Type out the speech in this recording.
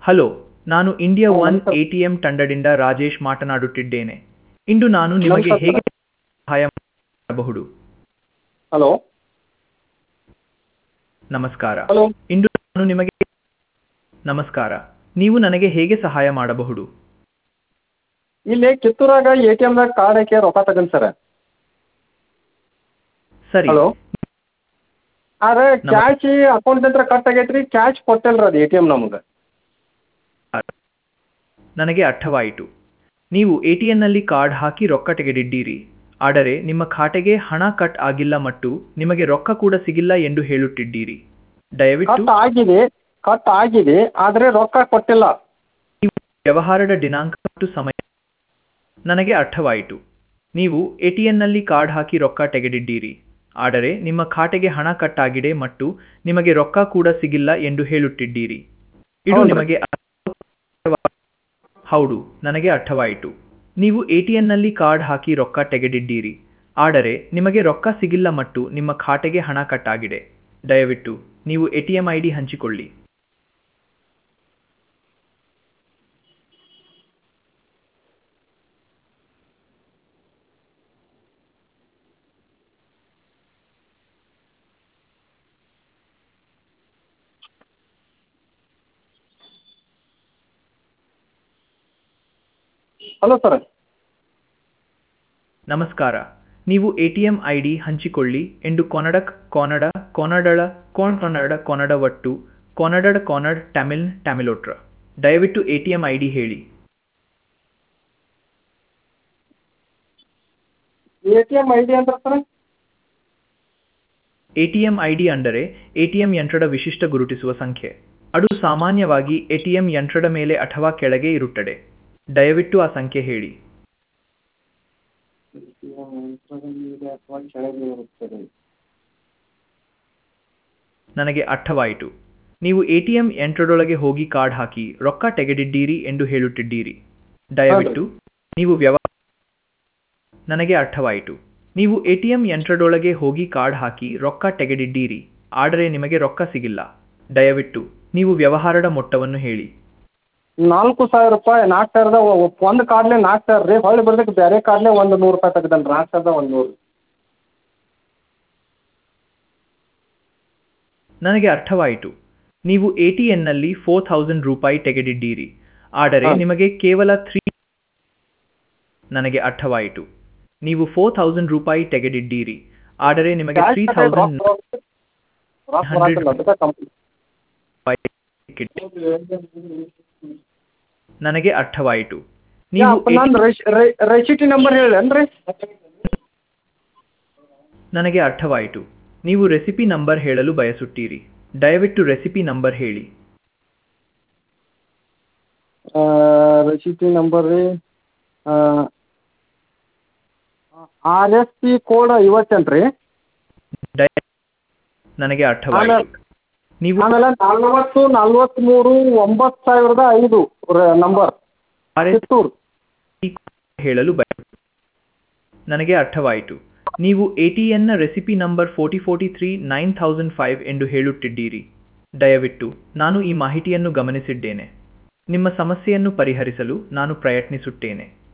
Hello ನಾನು India ಹಾ, one ನಮಸ್ಕಾರ. ಎಟಿಎಂ ತಂಡದಿಂದ ರಾಜೇಶ್ ಮಾತನಾಡುತ್ತಿದ್ದೇನೆ ಇಂದು ನಾನು ನಿಮಗೆ ನಮಸ್ಕಾರ. ಹೇಗೆ ಸಹಾಯ ಮಾಡಬಹುದು ಹಲೋ ನಮಸ್ಕಾರ ಹಲೋ ಇಂದು ನಾನು ನಿಮಗೆ ನಮಸ್ಕಾರ ನೀವು ನನಗೆ ಹೇಗೆ ಸಹಾಯ ಮಾಡಬಹುದು ಇಲ್ಲಿ ಕಿತ್ತೂರಾಗ ಎ ಟಿ ಎಮ್ದಾಗ ಕಾರ್ಡ್ ಹಾಕಿ ರೊಕ್ಕ ತಗೊಂಡ್ ಸರ್ ಸರಿ ಹಲೋ ಆದ್ರೆ ನಮ- ಕ್ಯಾಶ್ ಅಕೌಂಟ್ ಹತ್ರ ಕಟ್ ಆಗೈತ್ರಿ ಕ್ಯಾಶ್ ಕೊಟ್ಟಿಲ್ರಿ ಅದು ಎ ಟಿ ಎಮ್ ನಮ್ಗೆ ನನಗೆ ಅರ್ಥವಾಯಿತು ನೀವು ಎಟಿಎನ್ನಲ್ಲಿ ಕಾರ್ಡ್ ಹಾಕಿ ರೊಕ್ಕ ತೆಗೆದಿದ್ದೀರಿ ಆದರೆ ನಿಮ್ಮ ಖಾತೆಗೆ ಹಣ ಕಟ್ ಆಗಿಲ್ಲ ಮತ್ತು ನಿಮಗೆ ರೊಕ್ಕ ಕೂಡ ಸಿಗಿಲ್ಲ ಎಂದು ಹೇಳುತ್ತಿದ್ದೀರಿ ದಯವಿಟ್ಟು ಕಟ್ ಆಗಿದೆ ಕಟ್ ಆಗಿದೆ ಆದರೆ ರೊಕ್ಕ ಕೊಟ್ಟಿಲ್ಲ ವ್ಯವಹಾರದ ದಿನಾಂಕ ಮತ್ತು ಸಮಯ ನನಗೆ ಅರ್ಥವಾಯಿತು ನೀವು ಎಟಿಎನ್ನಲ್ಲಿ ಕಾರ್ಡ್ ಹಾಕಿ ರೊಕ್ಕ ತೆಗೆದಿದ್ದೀರಿ ಆದರೆ ನಿಮ್ಮ ಖಾತೆಗೆ ಹಣ ಕಟ್ ಆಗಿದೆ ಮತ್ತು ನಿಮಗೆ ರೊಕ್ಕ ಕೂಡ ಸಿಗಿಲ್ಲ ಎಂದು ಹೇಳುತ್ತಿದ್ದೀರಿ ಇದು ಹೌದ್ರಿ. ನಿಮಗೆ ಅರ್ಥವಾ- ಹೌದು ನನಗೆ ಅರ್ಥವಾಯಿತು ನೀವು ಎಟಿಎನ್ನಲ್ಲಿ ಕಾರ್ಡ್ ಹಾಕಿ ರೊಕ್ಕ ತೆಗೆದಿದ್ದೀರಿ ಆದರೆ ನಿಮಗೆ ರೊಕ್ಕ ಸಿಗಿಲ್ಲ ಮತ್ತು ನಿಮ್ಮ ಖಾತೆಗೆ ಹಣ ಕಟ್ ಆಗಿದೆ ದಯವಿಟ್ಟು ನೀವು ಎಟಿಎಂ ಐ ಡಿ ಹಂಚಿಕೊಳ್ಳಿ ಹಲೋ ಸರ್ ನಮಸ್ಕಾರ ನೀವು ಎಟಿಎಂ ಐ ಡಿ ಹಂಚಿಕೊಳ್ಳಿ ಎಂದು ಕನ್ನಡ ಕನ್ನಡ ಕನ್ನಡಳ ಕೋಣ್ ಕನ್ನಡ ಕನ್ನಡ ಒಟ್ಟು ಕನ್ನಡ ಕನ್ನಡ ತಮಿಳ್ ತಮಿಳೋಟ್ರ ದಯವಿಟ್ಟು ಎಟಿಎಂ ಐ ಡಿ ಹೇಳಿ A T M I D ಅಂದ್ರೆ ಸರ್ ಎಟಿಎಂ ಐ ಡಿ ಅಂದರೆ ಎಟಿಎಂ ಯಂತ್ರದ ವಿಶಿಷ್ಟ ಗುರುತಿಸುವ ಸಂಖ್ಯೆ ಅದು ಸಾಮಾನ್ಯವಾಗಿ ಎಟಿಎಂ ಯಂತ್ರದ ಮೇಲೆ ಅಥವಾ ಕೆಳಗೆ ಇರುತ್ತದೆ ದಯವಿಟ್ಟು ಆ ಸಂಖ್ಯೆ ಹೇಳಿ ನನಗೆ ಅರ್ಥವಾಯಿತು ನೀವು ಎಟಿಎಂ ಯಂತ್ರದೊಳಗೆ ಹೋಗಿ ಕಾರ್ಡ್ ಹಾಕಿ ರೊಕ್ಕ ತೆಗೆದಿದ್ದೀರಿ ಎಂದು ಹೇಳುತ್ತಿದ್ದೀರಿ ದಯವಿಟ್ಟು ನೀವು ವ್ಯವ ನನಗೆ ಅರ್ಥವಾಯಿತು ನೀವು ಎಟಿಎಂ ಯಂತ್ರದೊಳಗೆ ಹೋಗಿ ಕಾರ್ಡ್ ಹಾಕಿ ರೊಕ್ಕ ತೆಗೆದಿದ್ದೀರಿ ಆದರೆ ನಿಮಗೆ ರೊಕ್ಕ ಸಿಗಿಲ್ಲ ದಯವಿಟ್ಟು ನೀವು ವ್ಯವಹಾರದ ಮೊತ್ತವನ್ನು ಹೇಳಿ ನಾಲ್ಕು ಸಾವಿರ ರೂಪಾಯಿ ನಾಲ್ಕು ಸಾವಿರದ ಒಂದು ಕಾರ್ಡ್ಲೆ ನಾಲ್ಕು ಸಾವಿರ ರೀ ಹೊಳ್ಳಿ ಬರ್ದಕ್ಕೆ ಬೇರೆ ಕಾರ್ಡ್ಲೆ ಒಂದು ನೂರು ರೂಪಾಯಿ ತೆಗ್ದಲ್ಲ ನಾಲ್ಕು ಸಾವಿರದ ಒಂದು ನೂರು ನನಗೆ ಅರ್ಥವಾಯಿತು ನೀವು ಎಟಿಎನ್ನಲ್ಲಿ ಫೋರ್ ಥೌಸಂಡ್ ರೂಪಾಯಿ ತೆಗೆದಿದ್ದೀರಿ ಆದರೆ ಹಾ. ನಿಮಗೆ ಕೇವಲ ತ್ರೀ ನನಗೆ ಅರ್ಥವಾಯಿತು ನೀವು ಫೋರ್ ಥೌಸಂಡ್ ರೂಪಾಯಿ ತೆಗೆದಿದ್ದೀರಿ ಆದರೆ ನಿಮಗೆ ತ್ರೀ ಥೌಸಂಡ್ ನನಗೆ ಅರ್ಥವಾಯಿತು ನೀವು ನಾನು ರೆಸಿಟಿ ನಂಬರ್ ಹೇಳೇನ್ರಿ ನನಗೆ ಅರ್ಥವಾಯಿತು ನೀವು ರೆಸಿಪಿ ನಂಬರ್ ಹೇಳಲು ಬಯಸುತ್ತೀರಿ ದಯವಿಟ್ಟು ರೆಸಿಪಿ ನಂಬರ್ ಹೇಳಿ ರೆಸಿಟಿ ನಂಬರ್ ರೀ ಆರ್ ಎಸ್ ಪಿ ಕೋಡ್ ಐವತ್ತೆಂಟು ರೀ ದಯ ನನಗೆ ಅರ್ಥವಾಯಿತು ನೀವು ಆಮೇಲೆ ನಲ್ವತ್ತು ನಲ್ವತ್ತ್ಮೂರು ಒಂಬತ್ತು ಸಾವಿರದ ಐದು ನಂಬರ್ RS ಕಿತ್ತೂರು ಹೇಳಲು ಬಯ ನನಗೆ ಅರ್ಥವಾಯಿತು ನೀವು ಎಟಿಎನ್ನ receipt number forty forty three nine thousand five ಎಂದು ಹೇಳುತ್ತಿದ್ದೀರಿ ದಯವಿಟ್ಟು ನಾನು ಈ ಮಾಹಿತಿಯನ್ನು ಗಮನಿಸಿದ್ದೇನೆ ನಿಮ್ಮ ಸಮಸ್ಯೆಯನ್ನು ಪರಿಹರಿಸಲು ನಾನು ಪ್ರಯತ್ನಿಸುತ್ತೇನೆ